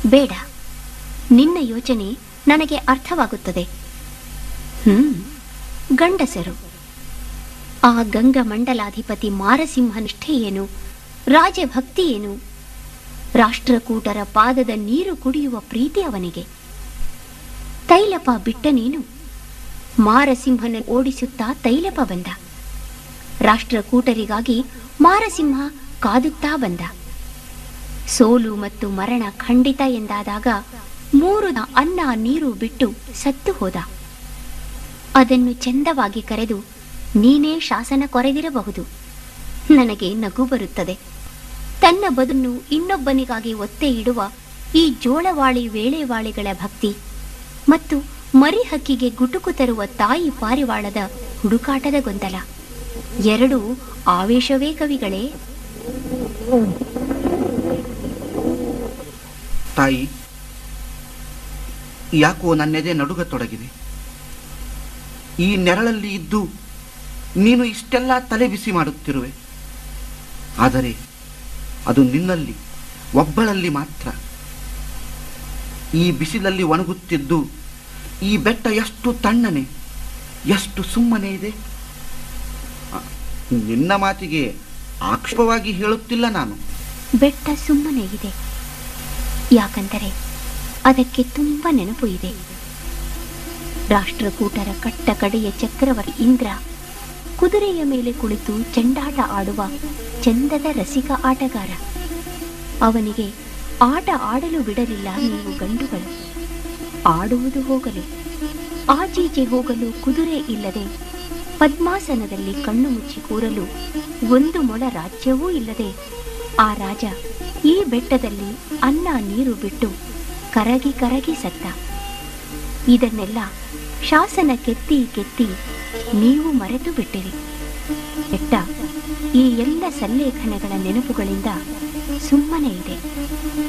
ಬೇಡ ನಿನ್ನ ಯೋಚನೆ ನನಗೆ ಅರ್ಥವಾಗುತ್ತದೆ ಹ್ಮ್ ಗಂಡಸರು ಆ ಗಂಗಮಂಡಲಾಧಿಪತಿ ಮಾರಸಿಂಹ ನಿಷ್ಠೆ ಏನು ರಾಜಭಕ್ತಿ ಏನು ರಾಷ್ಟ್ರಕೂಟರ ಪಾದದ ನೀರು ಕುಡಿಯುವ ಪ್ರೀತಿ ಅವನಿಗೆ ತೈಲಪ ಬಿಟ್ಟ ನೀನು ಮಾರಸಿಂಹನ ಓಡಿಸುತ್ತಾ ತೈಲಪ ಬಂದ ರಾಷ್ಟ್ರಕೂಟರಿಗಾಗಿ ಮಾರಸಿಂಹ ಕಾದುತ್ತಾ ಬಂದ ಸೋಲು ಮತ್ತು ಮರಣ ಖಂಡಿತ ಎಂದಾದಾಗ ಮೂರು ನ ಅನ್ನ ನೀರು ಬಿಟ್ಟು ಸತ್ತು ಹೋದ ಅದನ್ನು ಚಂದವಾಗಿ ಕರೆದು ನೀನೇ ಶಾಸನ ಕೊರೆದಿರಬಹುದು ನನಗೆ ನಗು ಬರುತ್ತದೆ ತನ್ನ ಬದುನ್ನು ಇನ್ನೊಬ್ಬನಿಗಾಗಿ ಒತ್ತೆ ಇಡುವ ಈ ಜೋಳವಾಳಿ ವೇಳೆವಾಳಿಗಳ ಭಕ್ತಿ ಮತ್ತು ಮರಿಹಕ್ಕಿಗೆ ಗುಟುಕು ತರುವ ತಾಯಿ ಪಾರಿವಾಳದ ಹುಡುಕಾಟದ ಗೊಂದಲ ಎರಡೂ ಆವೇಶವೇ ಕವಿಗಳೇ ತಾಯಿ ಯಾಕೋ ನನ್ನೆದೆ ನಡುಗತೊಡಗಿದೆ ಈ ನೆರಳಲ್ಲಿ ಇದ್ದು ನೀನು ಇಷ್ಟೆಲ್ಲ ತಲೆ ಬಿಸಿ ಮಾಡುತ್ತಿರುವೆ ಆದರೆ ಅದು ನಿನ್ನಲ್ಲಿ ಒಬ್ಬಳಲ್ಲಿ ಮಾತ್ರ ಈ ಬಿಸಿಲಲ್ಲಿ ಒಣಗುತ್ತಿದ್ದು ಈ ಬೆಟ್ಟ ಎಷ್ಟು ತಣ್ಣನೆ ಎಷ್ಟು ಸುಮ್ಮನೆ ಇದೆ ಆ, ನಿನ್ನ ಮಾತಿಗೆ ಆಕ್ಷೇಪವಾಗಿ ಹೇಳುತ್ತಿಲ್ಲ ನಾನು ಬೆಟ್ಟ ಸುಮ್ಮನೆ ಇದೆ ಯಾಕಂದರೆ ಅದಕ್ಕೆ ತುಂಬ ನೆನಪು ಇದೆ ರಾಷ್ಟ್ರಕೂಟರ ಕಟ್ಟ ಕಡೆಯ ಚಕ್ರವರ್ತಿ ಇಂದ್ರ ಕುದುರೆಯ ಮೇಲೆ ಕುಳಿತು ಚೆಂಡಾಟ ಆಡುವ ಚಂದದ ರಸಿಕ ಆಟಗಾರ ಅವನಿಗೆ ಆಟ ಆಡಲು ಬಿಡಲಿಲ್ಲ ನೀವು ಗಂಡುಗಳು ಆಡುವುದು ಹೋಗಲಿ ಆಚೀಚೆ ಹೋಗಲು ಕುದುರೆ ಇಲ್ಲದೆ ಪದ್ಮಾಸನದಲ್ಲಿ ಕಣ್ಣು ಮುಚ್ಚಿ ಕೂರಲು ಒಂದು ಮೊಳ ರಾಜ್ಯವೂ ಇಲ್ಲದೆ ಆ ರಾಜ ಈ ಬೆಟ್ಟದಲ್ಲಿ ಅನ್ನ ನೀರು ಬಿಟ್ಟು ಕರಗಿ ಕರಗಿ ಸತ್ತ ಇದನ್ನೆಲ್ಲ ಶಾಸನ ಕೆತ್ತಿ ಕೆತ್ತಿ ನೀವು ಮರೆತು ಬಿಟ್ಟಿರಿ ಬೆಟ್ಟ ಈ ಎಲ್ಲ ಸಲ್ಲೇಖನಗಳ ನೆನಪುಗಳಿಂದ ಸುಮ್ಮನೆ ಇದೆ